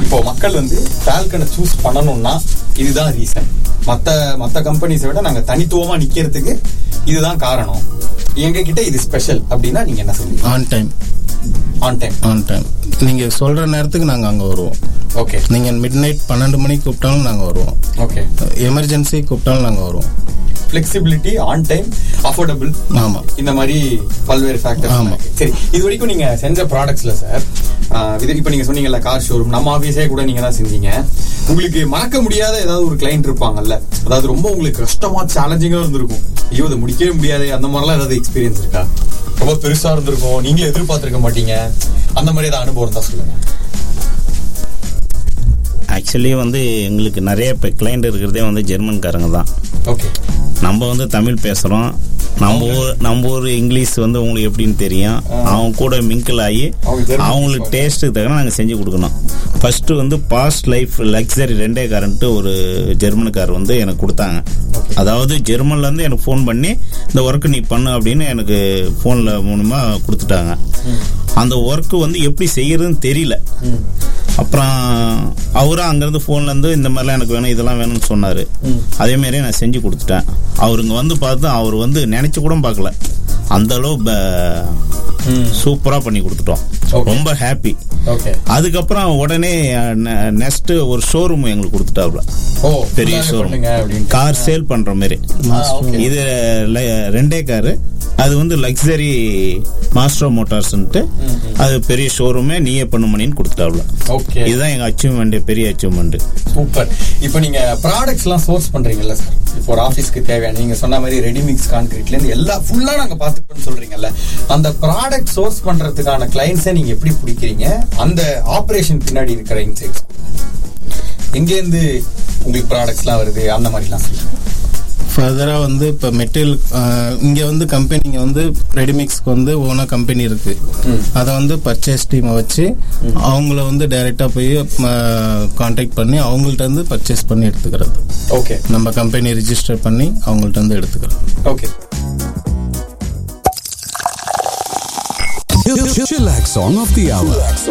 இப்போ மக்கள் வந்து ஃபால்கனை சூஸ் பண்ணணும்னா இதுதான் ரீசன் மத்த மத்த கம்பெனிஸை விட நாங்க தனித்துவமா நிக்கிறதுக்கு இதுதான் காரணம் எங்க கிட்ட இது ஸ்பெஷல் அப்படின்னா நீங்க என்ன சொல்லுவீங்க on time on time on time நீங்க சொல்ற நேரத்துக்கு நாங்க அங்க வருவோம் ஓகே நீங்க மிட் நைட் பன்னெண்டு மணிக்கு கூப்பிட்டாலும் நாங்க வருவோம் ஓகே எமர்ஜென்சி கூப்பிட்டாலும் நாங்க வருவோம் ஃபிளெக்சிபிலிட்டி ஆன் டைம் அஃபோர்டபுள் ஆமா இந்த மாதிரி பல்வேறு ஃபேக்டர்ஸ் ஆமா. சரி இது வரைக்கும் நீங்க செஞ்ச ப்ராடக்ட்ஸ்ல சார் இது இப்போ நீங்க சொன்னீங்கல்ல கார் ஷோரூம் நம்ம ஆஃபீஸே கூட நீங்க தான் செஞ்சீங்க உங்களுக்கு மறக்க முடியாத ஏதாவது ஒரு கிளைண்ட் இருப்பாங்கல்ல அதாவது ரொம்ப உங்களுக்கு கஷ்டமா சேலஞ்சிங்கா இருந்திருக்கும் ஐயோ அதை முடிக்கவே முடியாது அந்த மாதிரிலாம் ஏதாவது எக்ஸ்பீரியன்ஸ் இருக்கா ரொம்ப பெருசா இருந்திருக்கும் நீங்களே எதிர்பார்த்திருக்க மாட்டீங்க அந்த மாதிரி ஏதாவது அனுபவம் இருந்தா சொல்லுங்க ஆக்சுவலி வந்து எங்களுக்கு நிறைய இப்போ கிளைண்ட் இருக்கிறதே வந்து ஜெர்மன்காரங்க தான் ஓகே நம்ம வந்து தமிழ் பேசுகிறோம் நம்ம ஊர் நம்ம ஊர் இங்கிலீஷ் வந்து உங்களுக்கு எப்படின்னு தெரியும் அவங்க கூட மிங்கிள் ஆகி அவங்க German அவங்களுக்கு டேஸ்ட்டுக்கு தகுந்த நாங்கள் செஞ்சு கொடுக்கணும் ஃபர்ஸ்ட்டு வந்து பாஸ்ட் லைஃப் லக்ஸரி ரெண்டே காரன்ட்டு ஒரு ஜெர்மனுக்கார் வந்து எனக்கு கொடுத்தாங்க அதாவது ஜெர்மன்லேருந்து எனக்கு ஃபோன் பண்ணி இந்த ஒர்க்கு நீ பண்ணு அப்படின்னு எனக்கு ஃபோனில் மூலமா கொடுத்துட்டாங்க அந்த ஒர்க்கு வந்து எப்படி செய்யறதுன்னு தெரியல அப்புறம் அவரும் அங்கேருந்து ஃபோன்லேருந்து இந்த மாதிரிலாம் எனக்கு வேணும் இதெல்லாம் வேணும்னு சொன்னார் அதே மாதிரியே நான் செஞ்சு கொடுத்துட்டேன் அவருங்க வந்து பார்த்து அவர் வந்து நினச்சி கூட பார்க்கல அந்த அளவு சூப்பராக பண்ணி கொடுத்துட்டோம் Okay. ரொம்ப ஹாப்பி ஓகே அதுக்கப்புறம் உடனே நெக்ஸ்ட் ஒரு ஷோரூம் எங்களுக்கு கொடுத்துட்டாப்ல ஓ பெரிய இந்தாங்க ஷோரூம் பண்ணுங்க அப்படின்னு கார் சேல் பண்ற மாதிரி okay. இது ல- ரெண்டே காரு அது வந்து லக்ஸரி மாஸ்டர் மோட்டார்ஸ்ன்ட்டு அது பெரிய ஷோரூமே நீயே பண்ணு மணின்னு கொடுத்துட்டாப்ல ஓகே இதுதான் எங்க அச்சீவ்மெண்ட் பெரிய அச்சீவ்மெண்ட் சூப்பர் இப்போ நீங்க ப்ராடக்ட்ஸ் எல்லாம் சோர்ஸ் பண்றீங்கல்ல சார் இப்போ ஒரு ஆபீஸ்க்கு தேவையான நீங்க சொன்ன மாதிரி ரெடிமிக்ஸ் கான்கிரீட்ல இருந்து எல்லா ஃபுல்லா நாங்க பாத்துக்கணும்னு சொல்றீங்கல்ல அந்த ப்ராடக்ட் சோர்ஸ் பண்றதுக்கான கிளைண்ட்ஸை நீங்க எப்படி பிடிக்கிறீங்க அந்த ஆபரேஷன் பின்னாடி இருக்கிற இன்சைட்ஸ் எங்க இருந்து உங்களுக்கு ப்ராடக்ட்ஸ்லாம் வருது அந்த மாதிரிலாம் சொல்லுங்க ஃபர்தராக வந்து இப்போ மெட்டீரியல் இங்கே வந்து கம்பெனிங்க வந்து ரெடிமிக்ஸ்க்கு வந்து ஓனாக கம்பெனி இருக்கு அதை வந்து பர்ச்சேஸ் டீமை வச்சு அவங்கள வந்து டைரெக்டாக போய் காண்டாக்ட் பண்ணி அவங்கள்ட்ட இருந்து பர்ச்சேஸ் பண்ணி எடுத்துக்கிறது ஓகே நம்ம கம்பெனி ரிஜிஸ்டர் பண்ணி அவங்கள்ட்ட இருந்து எடுத்துக்கிறது okay Chillax song of the hour.